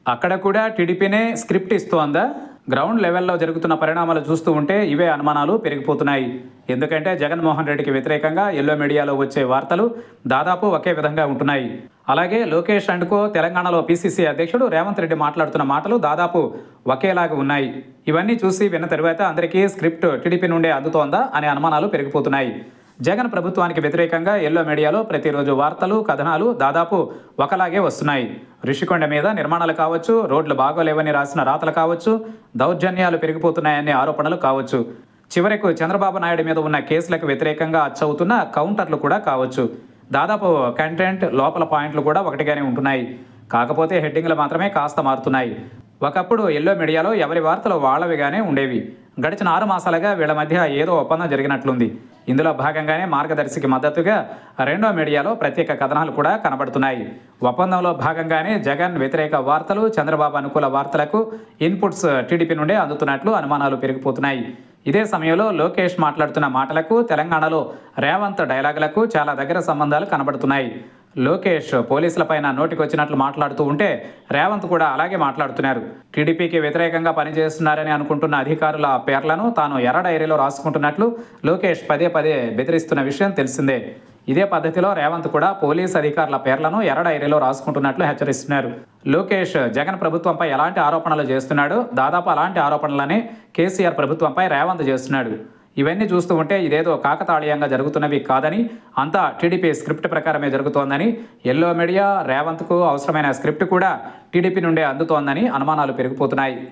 అక్కడ కూడా టీడీపీనే script ఇస్తోందా ground లెవెల్లో జరుగుతున్న పరిణామాలు చూస్తూ ఉంటే ఇవే అనుమానాలు పెరిగిపోతున్నాయి ఎందుకంటే జగన్మోహన్ రెడ్డికి వ్యతిరేకంగా ఎల్లో మీడియాలో వచ్చే వార్తలు దాదాపు ఒకే విధంగా ఉంటున్నాయి అలాగే లోకేష్ అండ్కో తెలంగాణలో పీసీసీ అధ్యక్షుడు రేవంత్ రెడ్డి మాట్లాడుతున్న మాటలు దాదాపు ఒకేలాగా ఉన్నాయి ఇవన్నీ చూసి విన్న తరువాత అందరికీ స్క్రిప్ట్ టీడీపీ నుండే అందుతోందా అనే అనుమానాలు పెరిగిపోతున్నాయి జగన్ ప్రభుత్వానికి వ్యతిరేకంగా ఎల్లో మీడియాలో ప్రతిరోజు వార్తలు కథనాలు దాదాపు ఒకలాగే వస్తున్నాయి ఋషికొండ మీద నిర్మాణాలు కావచ్చు రోడ్లు బాగోలేవని రాసిన రాతలు కావచ్చు దౌర్జన్యాలు పెరిగిపోతున్నాయనే ఆరోపణలు కావచ్చు చివరకు చంద్రబాబు నాయుడు మీద ఉన్న కేసులకు వ్యతిరేకంగా అచ్చవుతున్న కౌంటర్లు కూడా కావచ్చు దాదాపు కంటెంట్ లోపల పాయింట్లు కూడా ఒకటిగానే ఉంటున్నాయి కాకపోతే హెడ్డింగ్లు మాత్రమే కాస్త మారుతున్నాయి ఒకప్పుడు ఎల్లో మీడియాలో ఎవరి వార్తలు వాళ్ళవిగానే ఉండేవి గడిచిన ఆరు మాసాలుగా వీళ్ళ మధ్య ఏదో ఒప్పందం జరిగినట్లుంది ఇందులో భాగంగానే మార్గదర్శికి మద్దతుగా రెండో మీడియాలో ప్రత్యేక కథనాలు కూడా కనబడుతున్నాయి ఒప్పందంలో భాగంగానే జగన్ వ్యతిరేక వార్తలు చంద్రబాబు అనుకూల వార్తలకు ఇన్పుట్స్ టీడీపీ నుండే అందుతున్నట్లు అనుమానాలు పెరిగిపోతున్నాయి ఇదే సమయంలో లోకేష్ మాట్లాడుతున్న మాటలకు తెలంగాణలో రేవంత్ డైలాగులకు చాలా దగ్గర సంబంధాలు కనబడుతున్నాయి లోకేష్ పోలీసులపైన నోటికొచ్చినట్లు మాట్లాడుతూ ఉంటే రేవంత్ కూడా అలాగే మాట్లాడుతున్నారు టీడీపీకి వ్యతిరేకంగా పనిచేస్తున్నారని అనుకుంటున్న అధికారుల పేర్లను తాను ఎర్ర డైరీలో రాసుకుంటున్నట్లు లోకేష్ పదే పదే బెదిరిస్తున్న విషయం తెలిసిందే ఇదే పద్ధతిలో రేవంత్ కూడా పోలీస్ అధికారుల పేర్లను ఎర్ర డైరీలో రాసుకుంటున్నట్లు హెచ్చరిస్తున్నారు లోకేష్ జగన్ ప్రభుత్వంపై ఎలాంటి ఆరోపణలు చేస్తున్నాడో దాదాపు అలాంటి ఆరోపణలనే కేసీఆర్ ప్రభుత్వంపై రేవంత్ చేస్తున్నాడు ఇవన్నీ చూస్తూ ఉంటే ఇదేదో కాకతాళీయంగా జరుగుతున్నవి కాదని అంతా టీడీపీ స్క్రిప్ట్ ప్రకారమే జరుగుతోందని ఎల్లో మీడియా రేవంత్కు అవసరమైన స్క్రిప్ట్ కూడా టీడీపీ నుండే అందుతోందని అనుమానాలు పెరిగిపోతున్నాయి